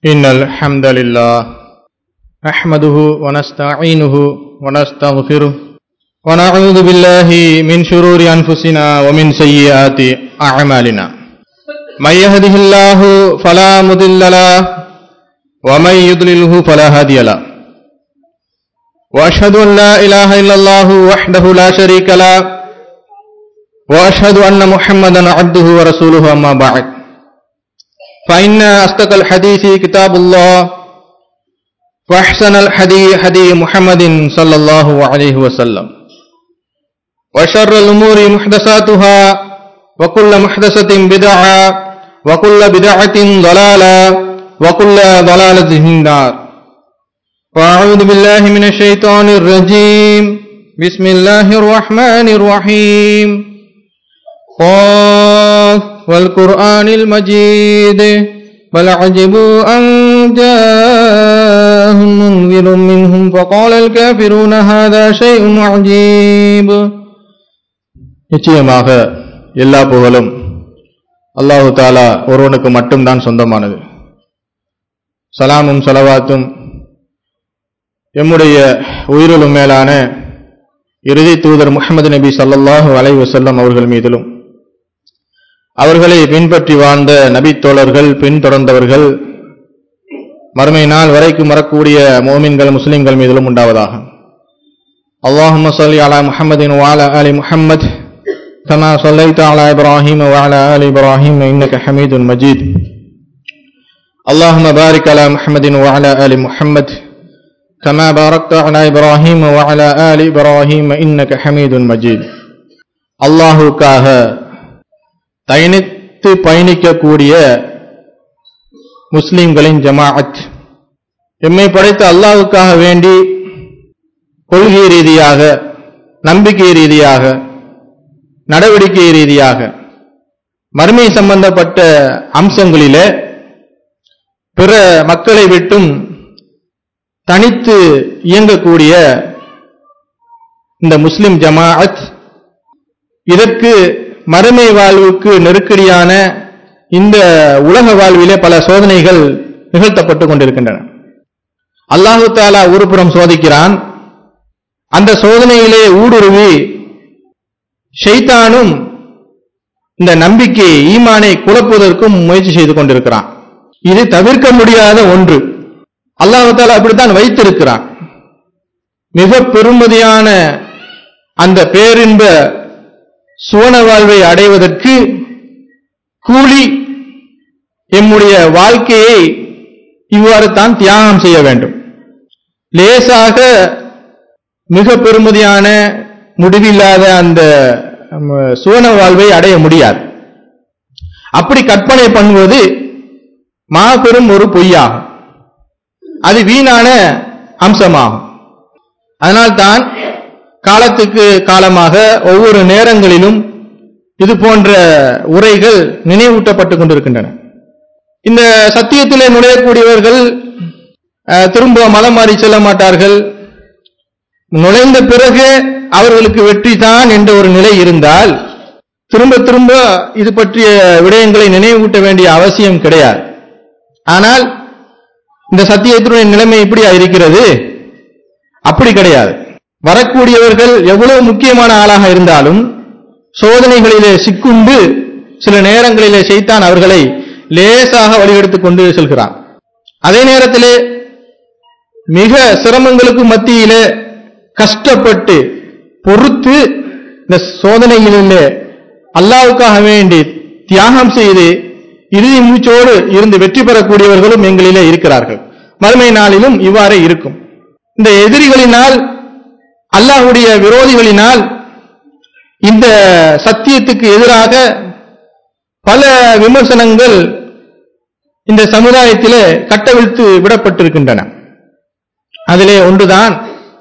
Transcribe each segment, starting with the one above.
إن الحمد لله نحمده ونستعينه ونستغفره ونعوذ بالله من شرور أنفسنا ومن سيئات أعمالنا من يهده الله فلا مضل له ومن يضلله فلا هادي له وأشهد أن لا إله إلا الله وحده لا شريك له وأشهد أن محمدا عبده ورسوله أما بعد فإن أصدق الحديث كتاب الله وأحسن الحدي حدي محمد صلى الله عليه وسلم وشر الأمور محدثاتها وكل محدثة بدعة وكل بدعة ضلالة وكل ضلالة في النار وأعوذ بالله من الشيطان الرجيم بسم الله الرحمن الرحيم قاف والقرآن المجيد بل عجبوا أن جاءهم منذر منهم فقال الكافرون هذا شيء عجيب நிச்சயமாக எல்லா புகழும் அல்லாஹு தாலா ஒருவனுக்கு மட்டும்தான் சொந்தமானது சலாமும் சலவாத்தும் எம்முடைய உயிரிலும் மேலான இறுதி தூதர் முகமது நபி சல்லல்லாஹு அலை வசல்லம் அவர்கள் மீதிலும் அவர்களை பின்பற்றி வாழ்ந்த நபித்தோழர்கள் பின்தொடர்ந்தவர்கள் மறுமை நாள் வரைக்கும் வரக்கூடிய மோமின்கள் முஸ்லிம்கள் மீதிலும் உண்டாவதாக اللهم صل على محمد وعلى آل محمد كما صليت على إبراهيم وعلى آل إبراهيم إنك حميد مجيد اللهم بارك على محمد وعلى آل محمد كما باركت على إبراهيم وعلى آل إبراهيم إنك حميد مجيد அல்லாஹுக்காக தயணித்து பயணிக்கக்கூடிய முஸ்லிம்களின் ஜமாஅத் எம்மை படைத்த அல்லாஹுக்காக வேண்டி கொள்கை ரீதியாக நம்பிக்கை ரீதியாக நடவடிக்கை ரீதியாக மறுமை சம்பந்தப்பட்ட அம்சங்களிலே பிற மக்களை விட்டும் தனித்து இயங்கக்கூடிய இந்த முஸ்லிம் ஜமாஅத் இதற்கு மறுமை வாழ்வுக்கு நெருக்கடியான இந்த உலக வாழ்விலே பல சோதனைகள் நிகழ்த்தப்பட்டு கொண்டிருக்கின்றன அல்லாஹு தாலா ஒருபுறம் சோதிக்கிறான் அந்த சோதனையிலே ஊடுருவி ஷைத்தானும் இந்த நம்பிக்கை ஈமானை குழப்புவதற்கும் முயற்சி செய்து கொண்டிருக்கிறான் இது தவிர்க்க முடியாத ஒன்று அல்லாஹு தாலா அப்படித்தான் வைத்திருக்கிறான் மிக பெருமதியான அந்த பேரின்ப சுவன வாழ்வை அடைவதற்கு கூலி எம்முடைய வாழ்க்கையை இவ்வாறு தான் தியாகம் செய்ய வேண்டும் லேசாக மிக பெருமதியான முடிவில்லாத அந்த சுவன வாழ்வை அடைய முடியாது அப்படி கற்பனை பண்ணுவது மாபெரும் ஒரு பொய்யாகும் அது வீணான அம்சமாகும் அதனால்தான் காலத்துக்கு காலமாக ஒவ்வொரு நேரங்களிலும் இது போன்ற உரைகள் நினைவூட்டப்பட்டுக் கொண்டிருக்கின்றன இந்த சத்தியத்திலே நுழையக்கூடியவர்கள் திரும்ப மதம் மாறி செல்ல மாட்டார்கள் நுழைந்த பிறகு அவர்களுக்கு வெற்றி தான் என்ற ஒரு நிலை இருந்தால் திரும்ப திரும்ப இது பற்றிய விடயங்களை நினைவூட்ட வேண்டிய அவசியம் கிடையாது ஆனால் இந்த சத்தியத்தினுடைய நிலைமை இப்படியா இருக்கிறது அப்படி கிடையாது வரக்கூடியவர்கள் எவ்வளவு முக்கியமான ஆளாக இருந்தாலும் சோதனைகளிலே சிக்குண்டு சில நேரங்களிலே செய்தான் அவர்களை லேசாக வழிகெடுத்துக் கொண்டு செல்கிறான் அதே நேரத்திலே மிக சிரமங்களுக்கு மத்தியிலே கஷ்டப்பட்டு பொறுத்து இந்த சோதனைகளிலே அல்லாவுக்காக வேண்டி தியாகம் செய்து இறுதி மூச்சோடு இருந்து வெற்றி பெறக்கூடியவர்களும் எங்களிலே இருக்கிறார்கள் மறுமை நாளிலும் இவ்வாறே இருக்கும் இந்த எதிரிகளினால் அல்லாஹுடைய விரோதிகளினால் இந்த சத்தியத்துக்கு எதிராக பல விமர்சனங்கள் இந்த சமுதாயத்திலே கட்டவிழ்த்து விடப்பட்டிருக்கின்றன அதிலே ஒன்றுதான்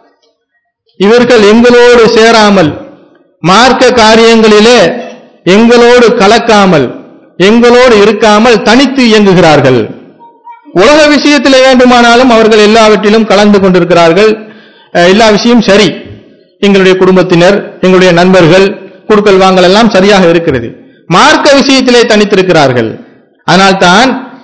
இவர்கள் எங்களோடு சேராமல் மார்க்க காரியங்களிலே எங்களோடு கலக்காமல் எங்களோடு இருக்காமல் தனித்து இயங்குகிறார்கள் உலக விஷயத்திலே வேண்டுமானாலும் அவர்கள் எல்லாவற்றிலும் கலந்து கொண்டிருக்கிறார்கள் எல்லா விஷயம் சரி எங்களுடைய குடும்பத்தினர் எங்களுடைய நண்பர்கள் குடுக்கல் வாங்கல் எல்லாம் சரியாக இருக்கிறது மார்க்க விஷயத்திலே தனித்திருக்கிறார்கள் அதனால்தான்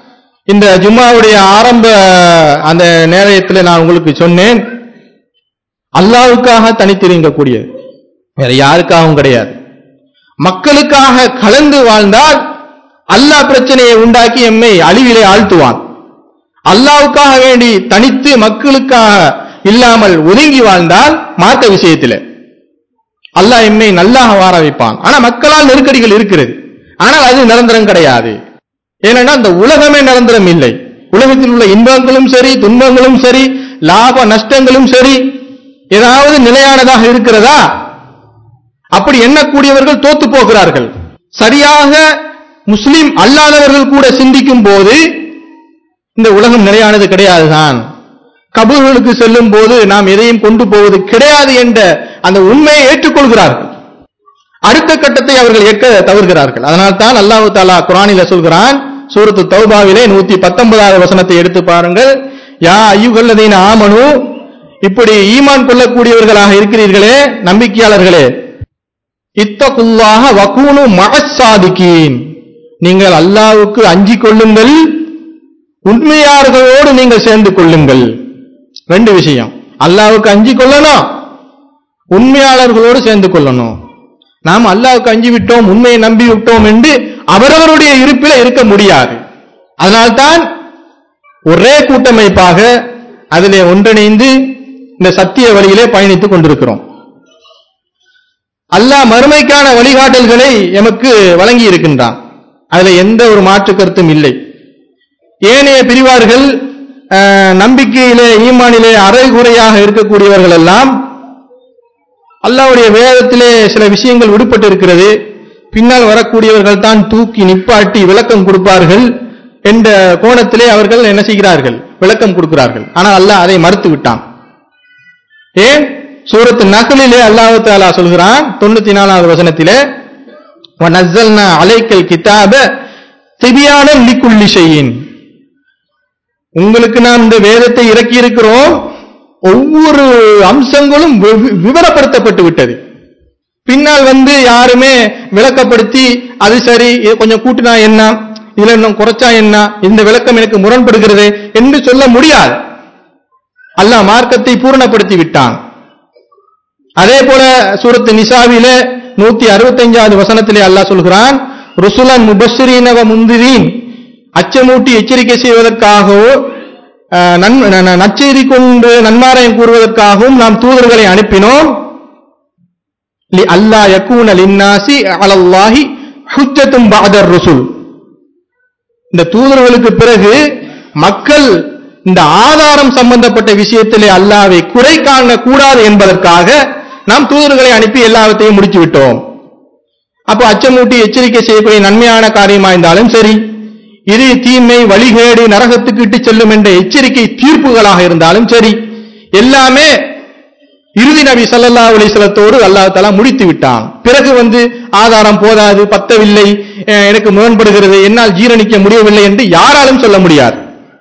இந்த ஜும்மாவுடைய ஆரம்ப அந்த நேரத்தில் நான் உங்களுக்கு சொன்னேன் அல்லாவுக்காக தனித்திருங்கக்கூடியது வேற யாருக்காகவும் கிடையாது மக்களுக்காக கலந்து வாழ்ந்தால் அல்லாஹ் பிரச்சனையை உண்டாக்கி எம்மை அழிவிலே ஆழ்த்துவான் அல்லாவுக்காக வேண்டி தனித்து மக்களுக்காக இல்லாமல் ஒதுங்கி வாழ்ந்தால் மார்க்க விஷயத்தில் அல்லாஹ் எம்மை நல்லாக வார வைப்பான் ஆனா மக்களால் நெருக்கடிகள் இருக்கிறது ஆனால் அது நிரந்தரம் கிடையாது ஏனென்னா அந்த உலகமே நிரந்தரம் இல்லை உலகத்தில் உள்ள இன்பங்களும் சரி துன்பங்களும் சரி லாப நஷ்டங்களும் சரி ஏதாவது நிலையானதாக இருக்கிறதா அப்படி எண்ணக்கூடியவர்கள் தோத்து போகிறார்கள் சரியாக முஸ்லிம் அல்லாதவர்கள் கூட சிந்திக்கும் போது இந்த உலகம் நிலையானது கிடையாதுதான் கபூர்களுக்கு செல்லும் போது நாம் எதையும் கொண்டு போவது கிடையாது என்ற அந்த உண்மையை ஏற்றுக்கொள்கிறார்கள் அடுத்த கட்டத்தை அவர்கள் ஏற்க தவறுகிறார்கள் அதனால் தான் அல்லாஹு தாலா குரானில சொல்கிறான் சூரத்து தௌபாவிலே நூத்தி பத்தொன்பதாவது வசனத்தை எடுத்து பாருங்கள் யா ஐயுகல்லதீன ஆமனு இப்படி ஈமான் கொள்ளக்கூடியவர்களாக இருக்கிறீர்களே நம்பிக்கையாளர்களே இத்தகுல்லாக வக்கூனு மகசாதிக்கீன் நீங்கள் அல்லாவுக்கு அஞ்சிக் கொள்ளுங்கள் உண்மையார்களோடு நீங்கள் சேர்ந்து கொள்ளுங்கள் ரெண்டு விஷயம் அல்லாவுக்கு அஞ்சி கொள்ளணும் உண்மையாளர்களோடு சேர்ந்து கொள்ளணும் நாம் அல்லாவுக்கு அஞ்சி விட்டோம் உண்மையை நம்பி விட்டோம் என்று அவரவருடைய இருப்பில இருக்க முடியாது அதனால்தான் ஒரே கூட்டமைப்பாக அதிலே ஒன்றிணைந்து இந்த சத்திய வழியிலே பயணித்துக் கொண்டிருக்கிறோம் அல்லாஹ் மறுமைக்கான வழிகாட்டல்களை எமக்கு வழங்கி இருக்கின்றான் அதுல எந்த ஒரு மாற்று கருத்தும் இல்லை ஏனைய பிரிவார்கள் அஹ், நம்பிக்கையிலே ஈமானிலே அரைகுறையாக இருக்கக்கூடியவர்கள் எல்லாம் அல்லாஹ்வுடைய வேதத்திலே சில விஷயங்கள் விடுபட்டு இருக்கிறது பின்னால் வரக்கூடியவர்கள் தான் தூக்கி நிப்பாட்டி விளக்கம் கொடுப்பார்கள் என்ற கோணத்திலே அவர்கள் என்ன செய்கிறார்கள் விளக்கம் கொடுக்கிறார்கள் ஆனால் அல்லாஹ் அதை மறுத்து விட்டான் ஏன் சூரத்து நகலிலே அல்லாஹு தாலா சொல்கிறான் தொண்ணூத்தி நாலாவது வசனத்திலே وَنَزَّلْنَا عَلَيْكَ الْكِتَابَ تِبْيَانًا لِكُلِّ شَيْءٍ உங்களுக்கு நாம் இந்த வேதத்தை இறக்கி இருக்கிறோம் ஒவ்வொரு அம்சங்களும் வி- விவரப்படுத்தப்பட்டு விட்டது பின்னால் வந்து யாருமே விளக்கப்படுத்தி அது சரி இது கொஞ்சம் கூட்டினா என்ன இதுல இன்னும் குறைச்சா என்ன இந்த விளக்கம் எனக்கு முரண்படுகிறது என்று சொல்ல முடியாது அல்லாஹ் மார்க்கத்தை பூரணப்படுத்தி விட்டான் அதே போல சூரத்து நிசாவிலே நூத்தி அறுபத்தைஞ்சாவது வசனத்திலே அல்லாஹ் சொல்கிறான் ருசுலன் முபஸ்ரீனவ முந்திரீன் அச்சமூட்டி எச்சரிக்கை செய்வதற்காகவோ அஹ், நன்- ந- ந- நற்செய்தி கொண்டு நன்மாராயம் கூறுவதற்காகவும் நாம் தூதர்களை அனுப்பினோம் லி அல்லா யக்கூன லின்னாசி அலல்லாஹி ஹுஜ்ஜத்தும் பஅதர் ருசுல் இந்த தூதர்களுக்கு பிறகு மக்கள் இந்த ஆதாரம் சம்பந்தப்பட்ட விஷயத்திலே அல்லாவை குறை காணக்கூடாது என்பதற்காக நாம் தூதர்களை அனுப்பி எல்லாவற்றையும் முடித்து விட்டோம் அப்போ அச்சமூட்டி எச்சரிக்கை செய்யக்கூடிய நன்மையான காரியமா இருந்தாலும் சரி இது தீமை வழிகேடு நரகத்துக்கு இட்டு செல்லும் என்ற எச்சரிக்கை தீர்ப்புகளாக இருந்தாலும் சரி எல்லாமே இறுதி நபி ஸல்லல்லாஹு அலைஹி வஸல்லத்தோடு அல்லாஹ் தஆலா முடித்து விட்டான் பிறகு வந்து ஆதாரம் போதாது பத்தவில்லை அஹ் எனக்கு முரண்படுகிறது என்னால் ஜீரணிக்க முடியவில்லை என்று யாராலும் சொல்ல முடியாது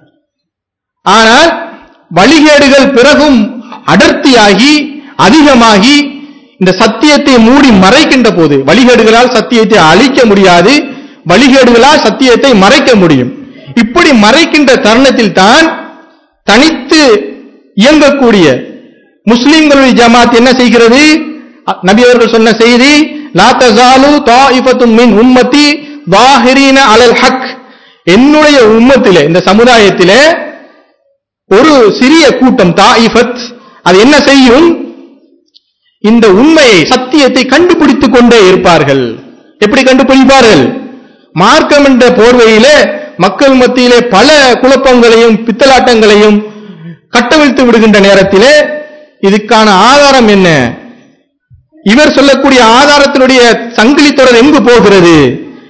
ஆனால் வழிகேடுகள் பிறகும் அடர்த்தியாகி அதிகமாகி இந்த சத்தியத்தை மூடி மறைக்கின்ற போது வழிகேடுகளால் சத்தியத்தை அழிக்க முடியாது வழிகேடுகளால் சத்தியத்தை மறைக்க முடியும் இப்படி மறைக்கின்ற தருணத்தில் தான் தனித்து இயங்கக்கூடிய முஸ்லிம்களுடைய ஜமாத் என்ன செய்கிறது அ- நபி அவர்கள் சொன்ன செய்தி லா தஸாலு தாயிஃபத்தும் மின் உம்மத்தி வாஹிரீன அலல் ஹக் என்னுடைய உம்மத்திலே இந்த சமுதாயத்திலே ஒரு சிறிய கூட்டம் தாயிஃபத் அது என்ன செய்யும் இந்த உண்மையை சத்தியத்தை கண்டுபிடித்துக் கொண்டே இருப்பார்கள் எப்படி கண்டுபிடிப்பார்கள் மார்க்கம் என்ற போர்வையிலே மக்கள் மத்தியிலே பல குழப்பங்களையும் பித்தலாட்டங்களையும் கட்டவிழ்த்து விடுகின்ற நேரத்திலே இதுக்கான ஆதாரம் என்ன இவர் சொல்லக்கூடிய ஆதாரத்தினுடைய சங்கிலி தொடர் எங்கு போகிறது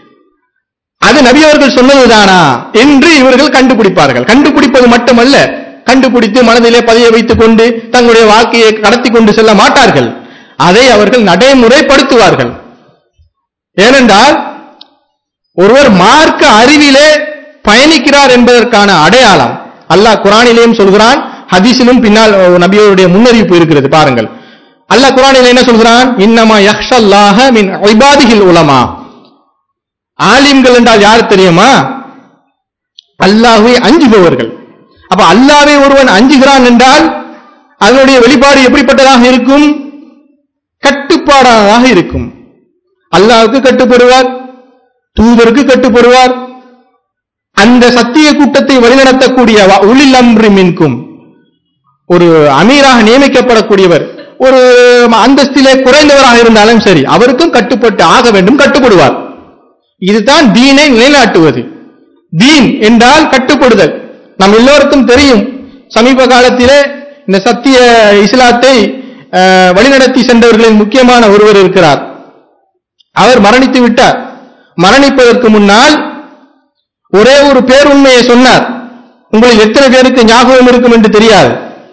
அது நபி அவர்கள் சொன்னதுதானா என்று இவர்கள் கண்டுபிடிப்பார்கள் கண்டுபிடிப்பது மட்டுமல்ல கண்டுபிடித்து மனதிலே பதிய வைத்துக் கொண்டு தங்களுடைய வாழ்க்கையை கடத்தி கொண்டு செல்ல மாட்டார்கள் அதை அவர்கள் நடைமுறைப்படுத்துவார்கள் ஏனென்றால் ஒருவர் மார்க்க அறிவிலே பயணிக்கிறார் என்பதற்கான அடையாளம் அல்லாஹ் குரானிலேயும் சொல்கிறான் ஹதீஸிலும் பின்னால் நபியோருடைய முன்னறிவிப்பு இருக்கிறது பாருங்கள் அல்லாஹ் குரானிலே என்ன சொல்கிறான் இன்னமா யக்ஷல்லாஹ மின் இபாதிஹில் உலமா ஆலிம்கள் என்றால் யார் தெரியுமா அல்லாஹ்வை அஞ்சுபவர்கள் அப்ப அல்லாஹ்வை ஒருவன் அஞ்சுகிறான் என்றால் அதனுடைய வெளிப்பாடு எப்படிப்பட்டதாக இருக்கும் கட்டுப்பாடாக இருக்கும் அல்லாஹ்வுக்கு கட்டுப்படுவார் தூதருக்கு கட்டுப்படுவார் அந்த சத்திய கூட்டத்தை வழிநடத்தக்கூடிய வ- உளில் அம்ரி மின்கும் ஒரு அமீராக நியமிக்கப்படக்கூடியவர் ஒரு அந்தஸ்திலே குறைந்தவராக இருந்தாலும் சரி அவருக்கும் கட்டுப்பட்டு ஆக வேண்டும் கட்டுப்படுவார் இதுதான் தீனை நிலைநாட்டுவது தீன் என்றால் கட்டுப்படுதல் நம் எல்லோருக்கும் தெரியும் சமீப காலத்திலே இந்த சத்திய இஸ்லாத்தை அஹ், வழிநடத்தி சென்றவர்களில் முக்கியமான ஒருவர் இருக்கிறார் அவர் மரணித்து விட்டார் மரணிப்பதற்கு முன்னால் ஒரே ஒரு பேருண்மையை சொன்னார் உங்களில் எத்தனை பேருக்கு ஞாபகம் இருக்கும் என்று தெரியாது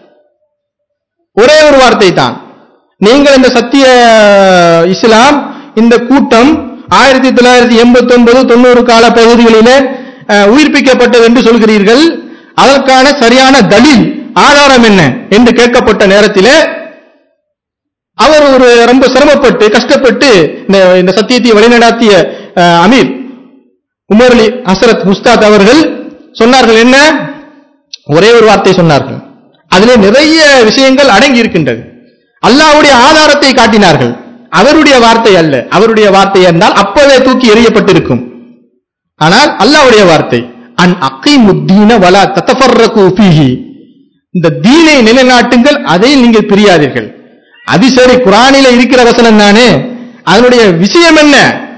ஒரே ஒரு வார்த்தை தான் நீங்கள் இந்த சத்திய இஸ்லாம் இந்த கூட்டம் ஆயிரத்தி தொள்ளாயிரத்தி எண்பத்தி ஒன்பது தொண்ணூறு கால பகுதிகளிலே அஹ், உயிர்ப்பிக்கப்பட்டது என்று சொல்கிறீர்கள் அதற்கான சரியான தலில் ஆதாரம் என்ன என்று கேட்கப்பட்ட நேரத்திலே அவர் ஒரு ரொம்ப சிரமப்பட்டு கஷ்டப்பட்டு இந்த இந்த சத்தியத்தை வழிநடாத்திய அஹ், அமீர் உமர் அலி ஹசரத் முஸ்தாத் அவர்கள் சொன்னார்கள் என்ன ஒரே ஒரு வார்த்தை சொன்னார்கள் அதிலே நிறைய விஷயங்கள் அடங்கி இருக்கின்றது அல்லாஹ்வுடைய ஆதாரத்தை காட்டினார்கள் அவருடைய வார்த்தை அல்ல அவருடைய வார்த்தை என்றால் அப்பவே தூக்கி எறியப்பட்டிருக்கும் ஆனால் அல்லாஹ்வுடைய வார்த்தை அன் அகைமுத்தீன வலா தத்தஃபர்ரகு ஃபீஹி இந்த தீனை நிலைநாட்டுங்கள் அதை நீங்கள் பிரியாதீர்கள் அது சரி குரானில இருக்கிற வசனம் தானே அதனுடைய விஷயம் என்ன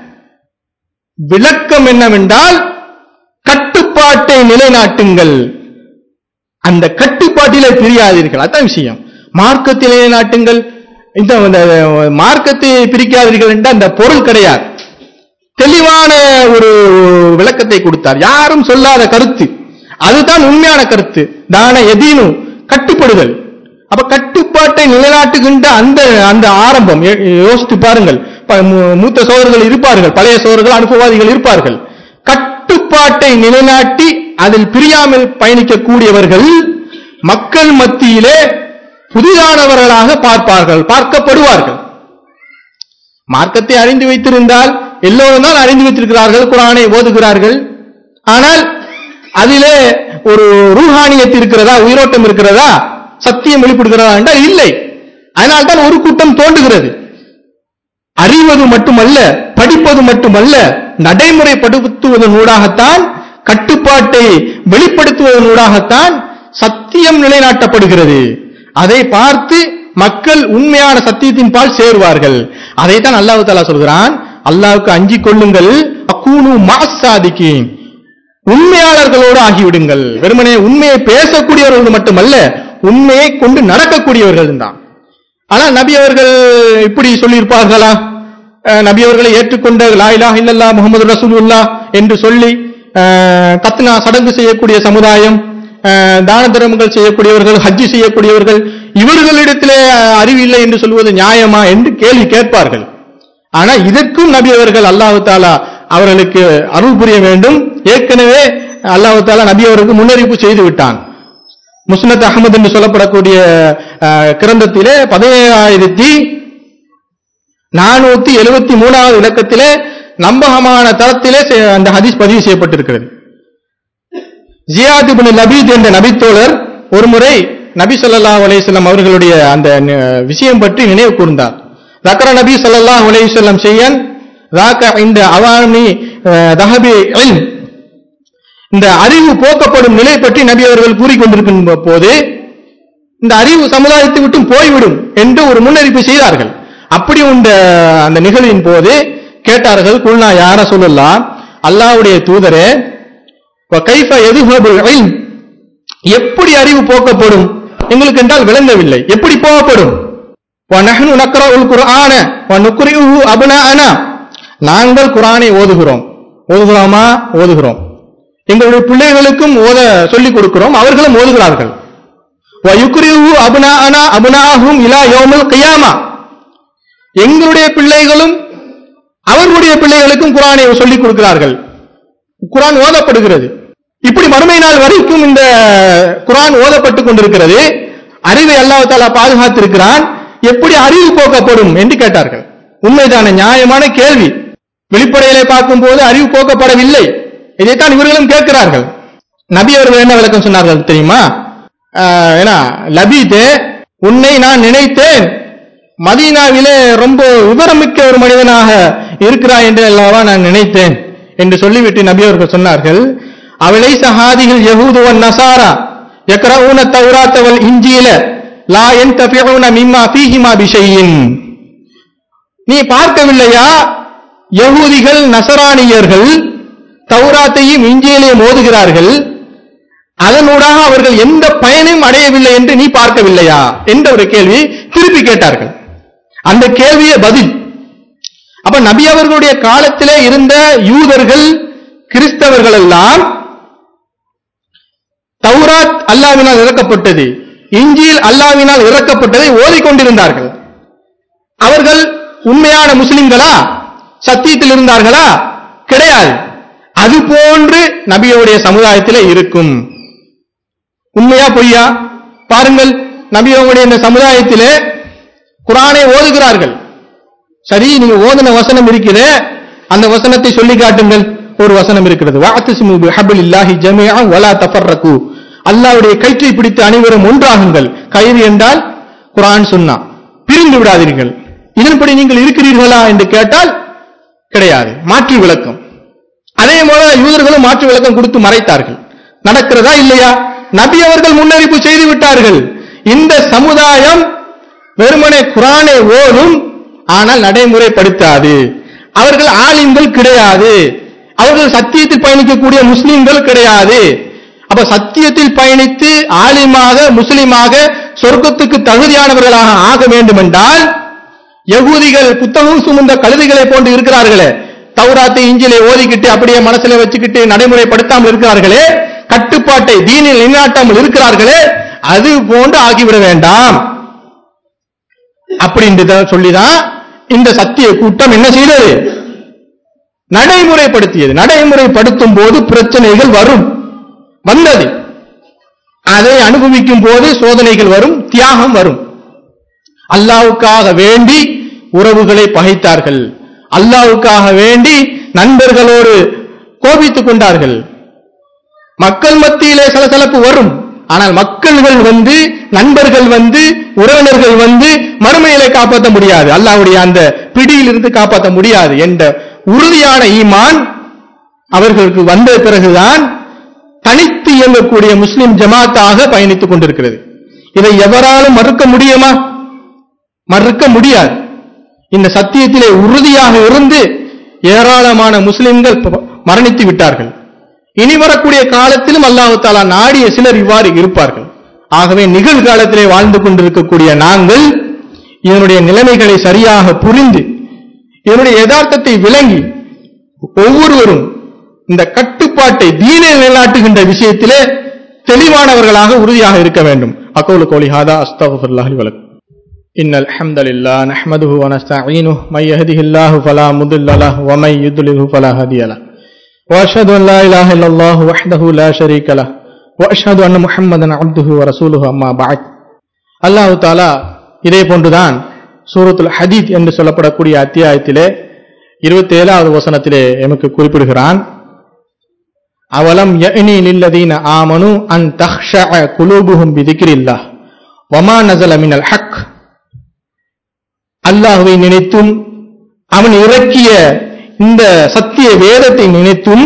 விளக்கம் என்னவென்றால் கட்டுப்பாட்டை நிலைநாட்டுங்கள் அந்த கட்டுப்பாட்டிலே பிரியாதீர்கள் அதான் விஷயம் மார்க்கத்தை நிலைநாட்டுங்கள் இந்த இந்த மார்க்கத்தை பிரிக்காதீர்கள் என்ற அந்த பொருள் கிடையாது தெளிவான ஒரு விளக்கத்தை கொடுத்தார் யாரும் சொல்லாத கருத்து அதுதான் உண்மையான கருத்து தான எதீனும் கட்டுப்படுதல் அப்ப கட்டுப்பாட்டை நிலைநாட்டுகின்ற அந்த அந்த ஆரம்பம் யோ- யோசித்து பாருங்கள் ப- மூ- மூத்த சோதர்கள் இருப்பார்கள் பழைய சோதர்கள் அனுபவாதிகள் இருப்பார்கள் கட்டுப்பாட்டை நிலைநாட்டி அதில் பிரியாமல் பயணிக்கக்கூடியவர்கள் மக்கள் மத்தியிலே புதிதானவர்களாக பார்ப்பார்கள் பார்க்கப்படுவார்கள் மார்க்கத்தை அறிந்து வைத்திருந்தால் எல்லோரும் தான் அறிந்து வைத்திருக்கிறார்கள் குரானை ஓதுகிறார்கள் ஆனால் அதிலே ஒரு ரூஹானியத் இருக்கிறதா உயிரோட்டம் இருக்கிறதா சத்தியம் வெளிப்படுகிறதா என்றால் இல்லை அதனால்தான் ஒரு கூட்டம் தோன்றுகிறது அறிவது மட்டுமல்ல படிப்பது மட்டுமல்ல நடைமுறைப்படுத்துவதன் ஊடாகத்தான் கட்டுப்பாட்டை வெளிப்படுத்துவதன் ஊடாகத்தான் சத்தியம் நிலைநாட்டப்படுகிறது அதை பார்த்து மக்கள் உண்மையான சத்தியத்தின் பால் சேருவார்கள் அதைத்தான் அல்லாஹ் தாலா சொல்கிறான் அல்லாஹ்வுக்கு அஞ்சிக் கொள்ளுங்கள் அக்கூனு மாசாதிக்கீன் உண்மையாளர்களோடு ஆகிவிடுங்கள் வெறுமனே உண்மையை பேசக்கூடியவர்கள் மட்டுமல்ல உண்மையை கொண்டு நடக்கக்கூடியவர்கள் தான் ஆனா நபி அவர்கள் இப்படி சொல்லியிருப்பார்களா அஹ் நபி அவர்களை ஏற்றுக்கொண்ட லா இலாஹ இல்லல்லா முகமது ரசூலுல்லா என்று சொல்லி அஹ், கத்னா சடங்கு செய்யக்கூடிய சமுதாயம் அஹ், தான தர்மங்கள் செய்யக்கூடியவர்கள் ஹஜ்ஜி செய்யக்கூடியவர்கள் இவர்களிடத்திலே அஹ், அறிவு இல்லை என்று சொல்வது நியாயமா என்று கேள்வி கேட்பார்கள் ஆனா இதற்கும் நபி அவர்கள் அல்லாஹு தாலா அவர்களுக்கு அருள் புரிய வேண்டும் ஏற்கனவே அல்லாஹு தாலா நபி அவருக்கு முன்னறிவிப்பு செய்து விட்டான் முஸ்னத் அகமது என்று சொல்லப்படக்கூடிய அஹ், கிரந்தத்திலே பதினேழாயிரத்தி நானூத்தி எழுபத்தி மூணாவது இலக்கத்திலே நம்பகமான தரத்திலே செ- அந்த ஹதீஸ் பதிவு செய்யப்பட்டிருக்கிறது ஜியாத் இப்னு லபீத் என்ற நபித்தோழர் ஒருமுறை நபி ஸல்லல்லாஹு அலைஹி வஸல்லம் அவர்களுடைய அந்த ந- விஷயம் பற்றி நினைவு கூர்ந்தார் ذكر நபி ஸல்லல்லாஹு அலைஹி வஸல்லம் செய்யன் ذاك இந்த அவானி தஹபி இல்ம் இந்த அறிவு போக்கப்படும் நிலை பற்றி நபி அவர்கள் கூறிக்கொண்டிருக்கும் போது இந்த அறிவு சமுதாயத்தை விட்டு போய்விடும் என்று ஒரு முன்னறிப்பு செய்தார்கள் அப்படி இந்த அந்த நிகழ்வின் போது கேட்டார்கள் குல்னா யார சொல்லலாம் அல்லாஹ்வுடைய தூதரே கைஃப எதுஹபுல் இல்ம் எப்படி அறிவு போக்கப்படும் எங்களுக்கு என்றால் விளங்கவில்லை எப்படி போகப்படும் وَنَحْنُ نَقْرَأُ الْقُرْآنَ وَنُقْرِئُهُ أَبْنَاءَنَا நாங்கள் குர்ஆனை ஓதுகிறோம் ஓதுகிறோமா ஓதுகிறோம் எங்களுடைய பிள்ளைகளுக்கும் ஓத சொல்லிக் கொடுக்கிறோம் அவர்களும் ஓதுகிறார்கள் وَيُقْرِئُهُ أَبْنَاءَنَا أَبْنَاءَهُمْ إِلَى يَوْمِ الْقِيَامَةِ எங்களுடைய பிள்ளைகளும் அவர்களுடைய பிள்ளைகளுக்கும் குர்ஆனை சொல்லிக் கொடுக்கிறார்கள் குர்ஆன் ஓதப்படுகிறது இப்படி மறுமை நாள் வரைக்கும் இந்த குர்ஆன் ஓதப்பட்டுக் கொண்டிருக்கிறது அறிவை அல்லாஹ் தாலா பாதுகாத்திருக்கிறான் எப்படி அறிவு போக்கப்படும் என்று கேட்டார்கள் உண்மைதான நியாயமான கேள்வி வெளிப்படையிலே பார்க்கும்போது அறிவு போக்கப்படவில்லை இதைத்தான் இவர்களும் கேட்கிறார்கள் நபி அவர்கள் என்ன விளக்கம் சொன்னார்கள் தெரியுமா ஆஹ், ஏன்னா லபீத் உன்னை நான் நினைத்தேன் மதீனாவிலே ரொம்ப விவரமிக்க ஒரு மனிதனாக இருக்கிறாய் என்று அல்லவா நான் நினைத்தேன் என்று சொல்லிவிட்டு நபி அவர்கள் சொன்னார்கள் அவளை சஹாதிகள் யஹூதுவன் நசாரா யக்ரவுன தௌராத்தவல் இஞ்சியில லா என் தபியூன மிம்மா ஃபீஹிமா பிஷையின் நீ பார்க்கவில்லையா யகூதிகள் நசராணியர்கள் தௌராத்தையும் இஞ்சியிலையும் ஓதுகிறார்கள் அதனூடாக அவர்கள் எந்த பயனையும் அடையவில்லை என்று நீ பார்க்கவில்லையா என்ற ஒரு கேள்வி திருப்பி கேட்டார்கள் அந்த கேள்வியே பதில் அப்ப நபி அவர்களுடைய காலத்திலே இருந்த யூதர்கள் கிறிஸ்தவர்கள் எல்லாம் தௌராத் அல்லாவினால் இறக்கப்பட்டது இஞ்சியில் அல்லாவினால் இறக்கப்பட்டதை ஓதிக்கொண்டிருந்தார்கள் அவர்கள் உண்மையான முஸ்லிம்களா சத்தியத்தில் இருந்தார்களா கிடையாது அது போன்று நபியோடைய சமுதாயத்திலே இருக்கும் உண்மையா பொய்யா பாருங்கள் நபியோடைய இந்த சமுதாயத்திலே குரானை ஓதுகிறார்கள் சரி நீங்க ஓதுன வசனம் இருக்கிறே அந்த வசனத்தை சொல்லி காட்டுங்கள் ஒரு வசனம் இருக்கிறது வஅத்தஸிமு பிஹப்லில்லாஹி ஜமீஅன் வலா தஃபர்ரகு அல்லாஹ்வுடைய கயிற்றை பிடித்து அனைவரும் ஒன்றாகுங்கள் கயிறு என்றால் குர்ஆன் சுன்னா பிரிந்து விடாதீர்கள் இதன்படி நீங்கள் இருக்கிறீர்களா என்று கேட்டால் கிடையாது மாற்று விளக்கம் அதே போல யூதர்களும் மாற்று விளக்கம் கொடுத்து மறைத்தார்கள் நடக்கிறதா இல்லையா நபி அவர்கள் முன்னறிப்பு செய்து விட்டார்கள் இந்த சமுதாயம் வெறுமனே குரானை ஓதும் ஆனால் நடைமுறைப்படுத்தாது அவர்கள் ஆலிம்கள் கிடையாது அவர்கள் சத்தியத்தில் பயணிக்கக்கூடிய முஸ்லிம்கள் கிடையாது அப்ப சத்தியத்தில் பயணித்து ஆலிமாக முஸ்லிமாக சொர்க்கத்துக்கு தகுதியானவர்களாக ஆக வேண்டும் என்றால் யகூதிகள் புத்தகம் சுமந்த கழுதைகளை போன்று இருக்கிறார்களே தௌராத்தை இஞ்சிலை ஓதிக்கிட்டு அப்படியே மனசுல வச்சுக்கிட்டு நடைமுறைப்படுத்தாமல் இருக்கிறார்களே கட்டுப்பாட்டை தீனில் நிலைநாட்டாமல் இருக்கிறார்களே அது போன்று ஆகிவிட வேண்டாம் அப்படின்றத சொல்லிதான் இந்த சத்திய கூட்டம் என்ன செய்தது நடைமுறைப்படுத்தியது நடைமுறைப்படுத்தும் போது பிரச்சனைகள் வரும் வந்தது அதை அனுபவிக்கும் போது சோதனைகள் வரும் தியாகம் வரும் அல்லாவுக்காக வேண்டி உறவுகளை பகைத்தார்கள் அல்லாவுக்காக வேண்டி நண்பர்களோடு கோபித்துக் கொண்டார்கள் மக்கள் மத்தியிலே சலசலப்பு வரும் ஆனால் மக்கள்கள் வந்து நண்பர்கள் வந்து உறவினர்கள் வந்து மறுமையிலே காப்பாற்ற முடியாது அல்லாஹ்வுடைய அந்த பிடியிலிருந்து காப்பாற்ற முடியாது என்ற உறுதியான ஈமான் அவர்களுக்கு வந்த பிறகுதான் தனித்து இயங்கக்கூடிய முஸ்லிம் ஜமாத்தாக பயணித்துக் கொண்டிருக்கிறது இதை எவராலும் மறுக்க முடியுமா மறுக்க முடியாது இந்த சத்தியத்திலே உறுதியாக இருந்து ஏராளமான முஸ்லிம்கள் ப- மரணித்து விட்டார்கள் இனி வரக்கூடிய காலத்திலும் அல்லாஹு தாலா நாடிய சிலர் இவ்வாறு இருப்பார்கள் ஆகவே நிகழ்காலத்திலே வாழ்ந்து கொண்டிருக்கக்கூடிய நாங்கள் இதனுடைய நிலைமைகளை சரியாக புரிந்து இதனுடைய யதார்த்தத்தை விளங்கி ஒவ்வொருவரும் இந்த கட்டுப்பாட்டை தீனை நிலைநாட்டுகின்ற விஷயத்திலே தெளிவானவர்களாக உறுதியாக இருக்க வேண்டும் அகௌலு கோலி ஹாதா அஸ்தகுல்லாஹி வலக்கும் إن الحمد لله نحمده ونستعينه من يهده الله فلا مضل له ومن يضلله فلا هادي له وأشهد أن لا إله إلا الله وحده لا شريك له وأشهد أن محمدا عبده ورسوله أما بعد அல்லாஹ் தாலா இதே போன்றுதான் சூரத்துல் ஹதீத் என்று சொல்லப்படக்கூடிய அத்தியாயத்திலே இருபத்தி ஏழாவது வசனத்திலே எமக்கு குறிப்பிடுகிறான் அவலம் யஅனி லில்லதீன ஆமனு அன் தஹ்ஷஅ குலூபுஹும் பிதிக்ரில்லாஹ் வமா நஸல மினல் ஹக் அல்லாஹ்வை நினைத்தும் அவன் இறக்கிய இந்த சத்திய வேதத்தை நினைத்தும்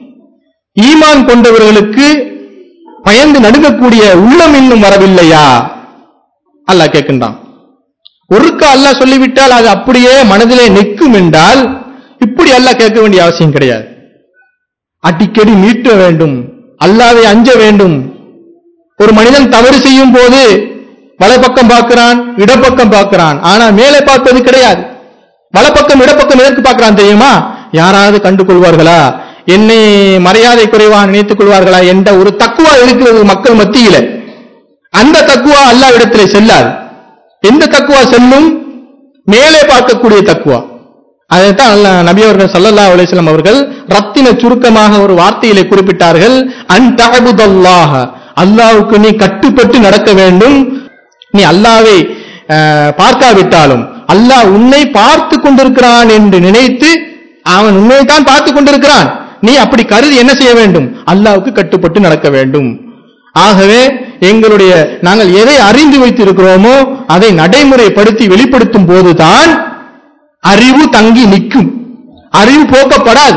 ஈமான் கொண்டவர்களுக்கு பயந்து நடுங்கக்கூடிய உள்ளம் இன்னும் வரவில்லையா அல்லாஹ் கேட்கின்றான் ஒருக்க அல்லாஹ் சொல்லிவிட்டால் அது அப்படியே மனதிலே நிற்கும் என்றால் இப்படி அல்லாஹ் கேட்க வேண்டிய அவசியம் கிடையாது அடிக்கடி மீட்ட வேண்டும் அல்லாவை அஞ்ச வேண்டும் ஒரு மனிதன் தவறு செய்யும் போது வலப்பக்கம் பார்க்கிறான் இடப்பக்கம் பார்க்கிறான் ஆனா மேலே பார்ப்பது கிடையாது வலப்பக்கம் இடப்பக்கம் எதற்கு பார்க்கிறான் தெரியுமா யாராவது கண்டு கொள்வார்களா என்னை மரியாதை குறைவாக நினைத்துக் கொள்வார்களா என்ற ஒரு தக்குவா இருக்கிறது மக்கள் மத்தியில அந்த தக்குவா அல்லாவிடத்திலே செல்லாது எந்த தக்குவா செல்லும் மேலே பார்க்கக்கூடிய தக்குவா அதைத்தான் அல்லாஹ் நபி அவர்கள் ஸல்லல்லாஹு அலைஹி வஸல்லம் அவர்கள் ரத்தின சுருக்கமாக ஒரு வார்த்தையிலே குறிப்பிட்டார்கள் அன் தஅபுதல்லாஹ அல்லாஹ்வுக்கு நீ கட்டுப்பட்டு நடக்க வேண்டும் நீ அல்லாவை அஹ், பார்க்காவிட்டாலும் அல்லாஹ் உன்னை பார்த்து கொண்டிருக்கிறான் என்று நினைத்து அவன் உன்னை தான் பார்த்து கொண்டிருக்கிறான் நீ அப்படி கருதி என்ன செய்ய வேண்டும் அல்லாவுக்கு கட்டுப்பட்டு நடக்க வேண்டும் ஆகவே எங்களுடைய நாங்கள் எதை அறிந்து வைத்திருக்கிறோமோ அதை நடைமுறைப்படுத்தி வெளிப்படுத்தும் போதுதான் அறிவு தங்கி நிற்கும் அறிவு போக்கப்படாது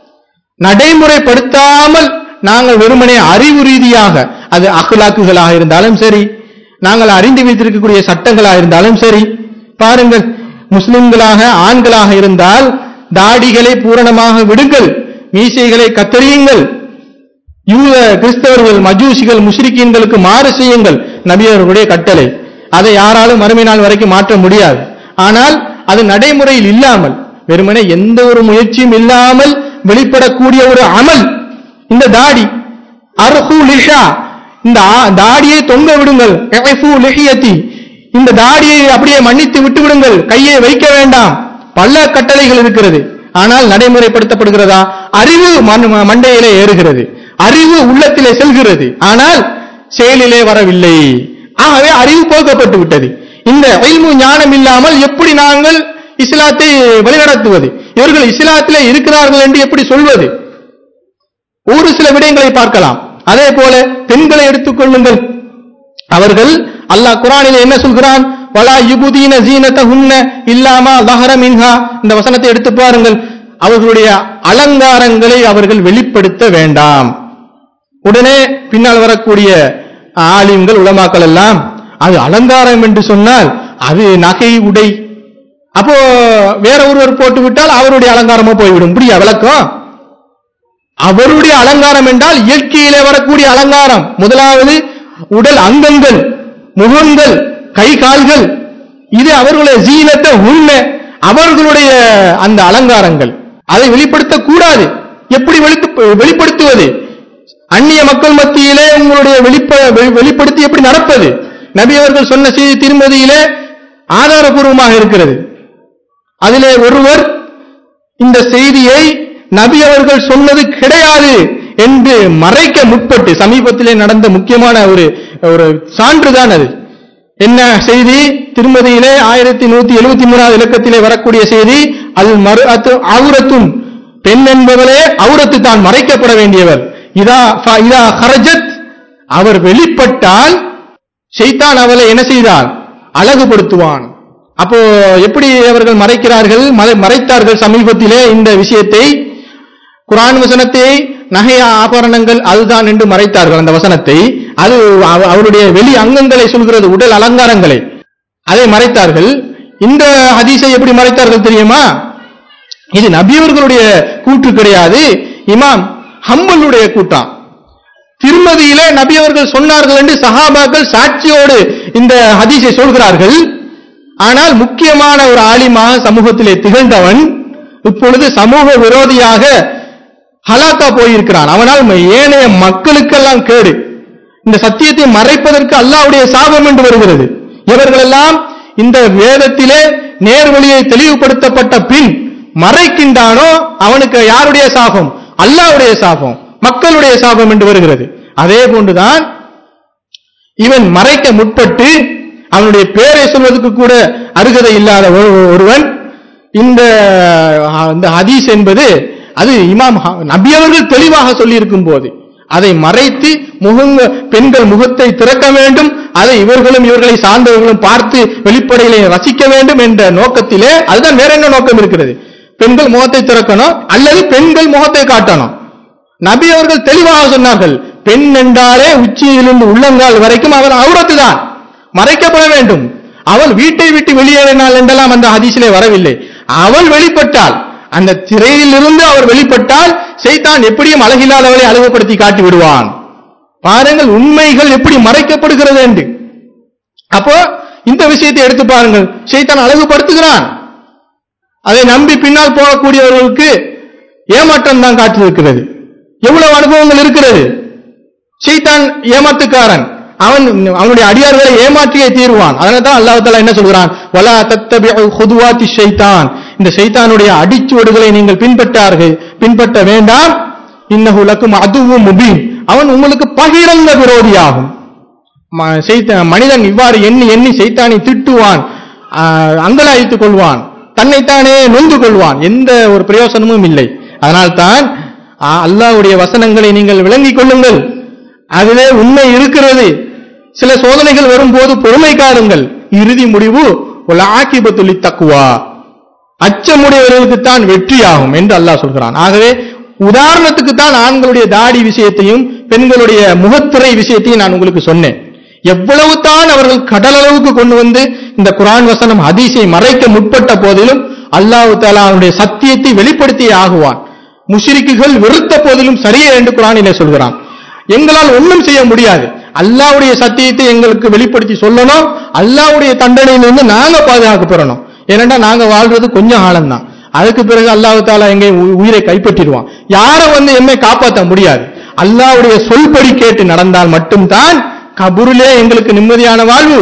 நடைமுறைப்படுத்தாமல் நாங்கள் வெறுமனே அறிவு ரீதியாக அது அகலாக்குகளாக இருந்தாலும் சரி நாங்கள் அறிந்து வைத்திருக்கக்கூடிய சட்டங்களாக இருந்தாலும் சரி பாருங்கள் முஸ்லிம்களாக ஆண்களாக இருந்தால் தாடிகளை பூரணமாக விடுங்கள் மீசைகளை கத்தரியுங்கள் யூத கிறிஸ்தவர்கள் மஜூசிகள் முஷ்ரிக்கீன்களுக்கு மாறு செய்யுங்கள் நபி அவர்களுடைய கட்டளை அதை யாராலும் மறுமை நாள் வரைக்கும் மாற்ற முடியாது ஆனால் அது நடைமுறையில் இல்லாமல் வெறுமனே எந்த ஒரு முயற்சியும் இல்லாமல் வெளிப்படக்கூடிய ஒரு அமல் இந்த தாடி அர்ஹு லிஷா இந்த ஆ- தாடியை தொங்க விடுங்கள் இஃபு லிஹியத்தி இந்த தாடியை அப்படியே மன்னித்து விட்டு விடுங்கள் கையை வைக்க வேண்டாம் பல கட்டளைகள் இருக்கிறது ஆனால் நடைமுறைப்படுத்தப்படுகிறதா அறிவு மண்- மண்டையிலே ஏறுகிறது அறிவு உள்ளத்திலே செல்கிறது ஆனால் செயலிலே வரவில்லை ஆகவே அறிவு போக்கப்பட்டு விட்டது இந்த இல்மு ஞானம் இல்லாமல் எப்படி நாங்கள் இஸ்லாத்தை வழிநடத்துவது இவர்கள் இஸ்லாத்திலே இருக்கிறார்கள் என்று எப்படி சொல்வது ஒரு சில விடயங்களை பார்க்கலாம் அதே போல பெண்களை எடுத்துக்கொள்ளுங்கள் அவர்கள் அல்லாஹ் குரானில் என்ன சொல்கிறான் வலா யுபுதீன ஜீனத்தஹுன்ன இல்லாமா லஹர மின்ஹா இந்த வசனத்தை எடுத்து பாருங்கள் அவர்களுடைய அலங்காரங்களை அவர்கள் வெளிப்படுத்த வேண்டாம் உடனே பின்னால் வரக்கூடிய ஆலிம்கள் உலமாக்கள் எல்லாம் அது அலங்காரம் என்று சொன்னால் அது நகை உடை அப்போ வேற ஒருவர் போட்டு விட்டால் அவருடைய அலங்காரமா போய்விடும் இப்படியா விளக்கம் அவருடைய அலங்காரம் என்றால் இயற்கையிலே வரக்கூடிய அலங்காரம் முதலாவது உடல் அங்கங்கள் முகங்கள் கை கால்கள் இது அவர்களுடைய ஜீனத்தை உண்ம அவர்களுடைய அந்த அலங்காரங்கள் அதை வெளிப்படுத்தக் கூடாது எப்படி வெளித்து- வெளிப்படுத்துவது அந்நிய மக்கள் மத்தியிலே உங்களுடைய வெளிப்ப வெளி- வெளிப்படுத்தி எப்படி நடப்பது நபி அவர்கள் சொன்ன செய்தி திருமதியிலே ஆதாரபூர்வமாக இருக்கிறது அதிலே ஒருவர் இந்த செய்தியை நபி அவர்கள் சொன்னது கிடையாது என்று மறைக்க முற்பட்டு சமீபத்திலே நடந்த முக்கியமான ஒரு ஒரு சான்றுதான் அது என்ன செய்தி திருமதியிலே ஆயிரத்தி நூத்தி எழுபத்தி மூணாவது இலக்கத்திலே வரக்கூடிய செய்தி அல் மறு அவுரத்துன் பெண் என்பவளே அவுரத்து தான் மறைக்கப்பட வேண்டியவர் இதா ஃப- இதா ஹரஜத் அவர் வெளிப்பட்டால் ஷைத்தான் அவளை என்ன செய்தான் அழகுபடுத்துவான் அப்போ எப்படி அவர்கள் மறைக்கிறார்கள் மறை- மறைத்தார்கள் சமீபத்திலே இந்த விஷயத்தை குர்ஆன் வசனத்தை நகை ஆபரணங்கள் அதுதான் என்று மறைத்தார்கள் அந்த வசனத்தை அது அவ- அவருடைய வெளி அங்கங்களை சொல்கிறது உடல் அலங்காரங்களை அதை மறைத்தார்கள் இந்த ஹதீஸை எப்படி மறைத்தார்கள் தெரியுமா இது நபியவர்களுடைய கூற்று கிடையாது இமாம் ஹம்பலுடைய கூட்டாம் திருமதியிலே நபி அவர்கள் சொன்னார்கள் என்று சஹாபாக்கள் சாட்சியோடு இந்த ஹதீஸை சொல்கிறார்கள் ஆனால் முக்கியமான ஒரு ஆலிமாக சமூகத்திலே திகழ்ந்தவன் இப்பொழுது சமூக விரோதியாக ஹலாக்கா போயிருக்கிறான் அவனால் ஏனைய மக்களுக்கெல்லாம் கேடு இந்த சத்தியத்தை மறைப்பதற்கு அல்லாஹ்வுடைய சாபம் என்று வருகிறது இவர்களெல்லாம் இந்த வேதத்திலே நேர்வழியை தெளிவுபடுத்தப்பட்ட பின் மறைக்கின்றானோ அவனுக்கு யாருடைய சாபம் அல்லாஹ்வுடைய சாபம் மக்களுடைய சாபம் என்று வருகிறது அதே போன்றுதான் இவன் மறைக்க முற்பட்டு அவனுடைய பேரை சொல்வதற்கு கூட அருகதை இல்லாத ஒரு- ஒருவன் இந்த இந்த ஹதீஸ் என்பது அது இமாம் ஹ- நபி அவர்கள் தெளிவாக சொல்லியிருக்கும் போது அதை மறைத்து முகங்க பெண்கள் முகத்தை திறக்க வேண்டும் அதை இவர்களும் இவர்களை சார்ந்தவர்களும் பார்த்து வெளிப்படையிலே ரசிக்க வேண்டும் என்ற நோக்கத்திலே அதுதான் வேற என்ன நோக்கம் இருக்கிறது பெண்கள் முகத்தை திறக்கணும் அல்லது பெண்கள் முகத்தை காட்டணும் நபி அவர்கள் தெளிவாக சொன்னார்கள் பெண் என்றாலே உச்சியிலிருந்து உள்ளங்கால் வரைக்கும் அவர் அவுரத்து தான் மறைக்கப்பட வேண்டும் அவள் வீட்டை விட்டு வெளியேறினாள் என்றெல்லாம் அந்த ஹதீஸிலே வரவில்லை அவள் வெளிப்பட்டால் அந்த திரையிலிருந்து அவர் வெளிப்பட்டால் செய்தான் எப்படியும் அழகில்லாதவளை அழகுபடுத்தி காட்டி விடுவான் பாருங்கள் உண்மைகள் எப்படி மறைக்கப்படுகிறது என்று அப்போ இந்த விஷயத்தை எடுத்து பாருங்கள் செய்தான் அழகுபடுத்துகிறான் அதை நம்பி பின்னால் போகக்கூடியவர்களுக்கு ஏமாற்றம் தான் காட்டியிருக்கிறது எவ்வளவு அனுபவங்கள் இருக்கிறது ஷைத்தான் ஏமாத்துக்காரன் அவன் அவனுடைய அடியார்களை ஏமாற்றியே தீருவான் அதனால தான் அல்லாஹ் தஆலா என்ன சொல்கிறான் வலா தத்தபிஉ ஹுதுவாத்தி ஷைத்தான் இந்த ஷைத்தானுடைய அடிச்சுவடுகளை நீங்கள் பின்பற்றார்கள் பின்பற்ற வேண்டாம் இன்னஹு லக்கும் அதுவும் முபீன் அவன் உங்களுக்கு பகிரங்க விரோதியாகும் ம- செய்த- மனிதன் இவ்வாறு எண்ணி எண்ணி சைத்தானை திட்டுவான் ஆஹ், அங்கலாய்த்துக் கொள்வான் தன்னைத்தானே நொந்து கொள்வான் எந்த ஒரு பிரயோசனமும் இல்லை அதனால்தான் ஆ, அல்லாஹ்வுடைய வசனங்களை நீங்கள் விளங்கிக் கொள்ளுங்கள் அதிலே உண்மை இருக்கிறது சில சோதனைகள் வரும்போது பொறுமை காருங்கள் இறுதி முடிவு ஆக்கிபத்துலி தக்குவா அச்சமுடையவர்களுக்கு தான் வெற்றியாகும் என்று அல்லாஹ் சொல்கிறான் ஆகவே உதாரணத்துக்கு தான் ஆண்களுடைய தாடி விஷயத்தையும் பெண்களுடைய முகத்திரை விஷயத்தையும் நான் உங்களுக்கு சொன்னேன் எவ்வளவு தான் அவர்கள் கடலளவுக்கு கொண்டு வந்து இந்த குரான் வசனம் ஹதீஸை மறைக்க முற்பட்ட போதிலும் அல்லாஹு தாலா அவனுடைய சத்தியத்தை வெளிப்படுத்தியே ஆகுவான் முஷ்ரிக்குகள் வெறுத்த போதிலும் சரியே என்று குரானிலே சொல்கிறான் எங்களால் ஒண்ணும் செய்ய முடியாது அல்லாஹ்வுடைய சத்தியத்தை எங்களுக்கு வெளிப்படுத்தி சொல்லணும் அல்லாஹ்வுடைய தண்டனையிலிருந்து நாங்க பாதுகாக்கப்படணும் ஏனென்றா நாங்க வாழ்றது கொஞ்சம் காலம்தான் அதுக்கு பிறகு அல்லாஹ் தாலா எங்க உ- உயிரை கைப்பற்றிடுவான் யாரை வந்து எம்மை காப்பாற்ற முடியாது அல்லாஹ்வுடைய சொல்படி கேட்டு நடந்தால் மட்டும்தான் கபூரிலே எங்களுக்கு நிம்மதியான வாழ்வு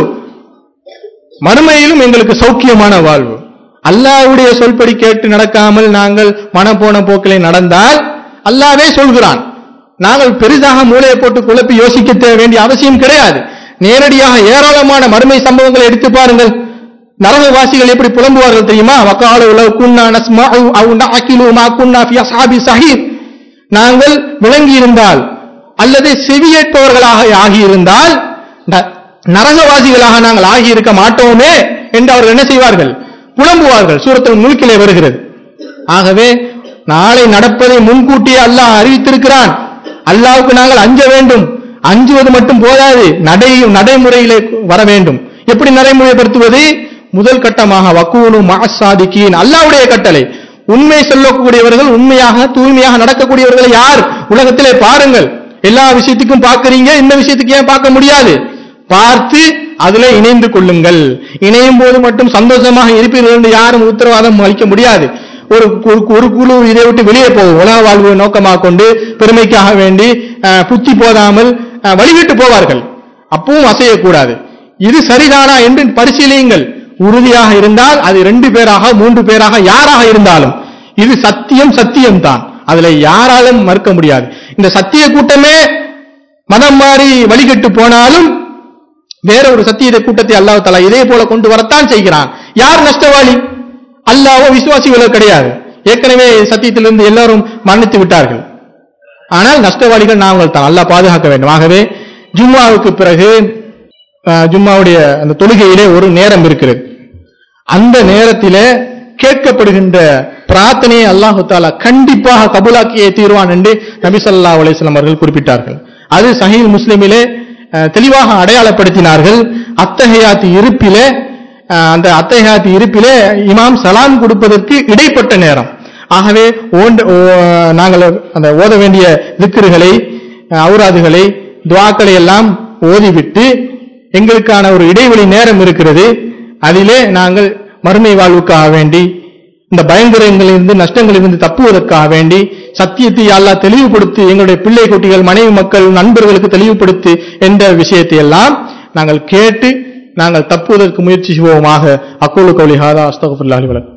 மறுமையிலும் எங்களுக்கு சௌக்கியமான வாழ்வு அல்லாஹ்வுடைய சொல்படி கேட்டு நடக்காமல் நாங்கள் மனம் போன போக்கிலே நடந்தால் அல்லாஹ்வே சொல்கிறான் நாங்கள் பெரிதாக மூளையை போட்டு குழப்பி யோசிக்க தே- வேண்டிய அவசியம் கிடையாது நேரடியாக ஏராளமான மறுமை சம்பவங்களை எடுத்து பாருங்கள் நரகவாசிகள் எப்படி புலம்புவார்கள் தெரியுமா வக்கால உலக குன்னா நஸ்மஉ அவ் நஅகிலு மா குன்னா ஃபி அஸ்ஹாபி ஸஹீர் நாங்கள் விளங்கி இருந்தால் அல்லது செவியேற்பவர்களாக ஆகியிருந்தால் ந- நரகவாசிகளாக நாங்கள் ஆகியிருக்க மாட்டோமே என்று அவர்கள் என்ன செய்வார்கள் புலம்புவார்கள் சூரத்தில் முழுக்கிலே வருகிறது ஆகவே நாளை நடப்பதை முன்கூட்டியே அல்லாஹ் அறிவித்திருக்கிறான் அல்லாஹ்வுக்கு நாங்கள் அஞ்ச வேண்டும் அஞ்சுவது மட்டும் போதாது நடை நடைமுறையிலே வர வேண்டும் எப்படி நடைமுறைப்படுத்துவது முதல் கட்டமாக வக்கூனு மாசாதிக்கீன் அல்லாஹ்வுடைய கட்டளை உண்மை சொல்லக்கூடியவர்கள் உண்மையாக தூய்மையாக நடக்கக்கூடியவர்கள் யார் உலகத்திலே பாருங்கள் எல்லா விஷயத்துக்கும் பார்க்கறீங்க இந்த விஷயத்துக்கு ஏன் பார்க்க முடியாது பார்த்து அதுல இணைந்து கொள்ளுங்கள் இணையும் போது மட்டும் சந்தோஷமாக இருப்பீர்கள் என்று யாரும் உத்தரவாதம் அளிக்க முடியாது ஒரு ஒரு- ஒரு குழு இதை விட்டு வெளியே போகும் உலக வாழ்வு நோக்கமாக கொண்டு பெருமைக்காக வேண்டி அஹ், புத்தி போதாமல் அஹ், வழிவிட்டு போவார்கள் அப்பவும் அசையக்கூடாது இது சரிதானா என்று பரிசீலியுங்கள் உறுதியாக இருந்தால் அது ரெண்டு பேராக மூன்று பேராக யாராக இருந்தாலும் இது சத்தியம் சத்தியம்தான் அதுல யாராலும் மறுக்க முடியாது இந்த சத்திய கூட்டமே மதம் மாறி வழிகட்டு போனாலும் வேற ஒரு சத்திய கூட்டத்தை அல்லாஹ் தலா இதே போல கொண்டு வரத்தான் செய்கிறான் யார் நஷ்டவாளி அல்லாஹ்வோ விசுவாசிகளோ கிடையாது ஏற்கனவே சத்தியத்திலிருந்து எல்லாரும் மன்னித்து விட்டார்கள் ஆனால் நஷ்டவாளிகள் நாங்கள் தான் அல்லாஹ் பாதுகாக்க வேண்டும் ஆகவே ஜும்மாவுக்கு பிறகு அஹ், ஜும்மாவுடைய அந்த தொழுகையிலே ஒரு நேரம் இருக்கிறது அந்த நேரத்திலே கேட்கப்படுகின்ற பிரார்த்தனையை அல்லாஹு தாலா கண்டிப்பாக கபூலாக்கியே தீர்வான் என்று நபி ஸல்லல்லாஹு அலைஹி வஸல்லம் அவர்கள் குறிப்பிட்டார்கள் அது சஹீல் முஸ்லிமிலே அஹ், தெளிவாக அடையாளப்படுத்தினார்கள் அத்தஹியாத் இருப்பிலே அஹ், அந்த அத்தஹியாத் இருப்பிலே இமாம் சலாம் கொடுப்பதற்கு இடைப்பட்ட நேரம் ஆகவே ஓண்ட- ஓ- நாங்கள் அந்த ஓத வேண்டிய திக்ருகளை அவுராதுகளை துவாக்களை எல்லாம் ஓதிவிட்டு எங்களுக்கான ஒரு இடைவெளி நேரம் இருக்கிறது அதிலே நாங்கள் மறுமை வாழ்வுக்காக வேண்டி இந்த பயங்கரங்களிலிருந்து நஷ்டங்களிலிருந்து தப்புவதற்காக வேண்டி சத்தியத்தை அல்லாஹ் தெளிவுபடுத்தி எங்களுடைய பிள்ளை குட்டிகள் மனைவி மக்கள் நண்பர்களுக்கு தெளிவுபடுத்தி என்ற விஷயத்தை எல்லாம் நாங்கள் கேட்டு நாங்கள் தப்புவதற்கு முயற்சி செய்வோமாக அக்கூலு கௌலி ஹாதா அஸ்தகுல்லாஹி வலக்கும்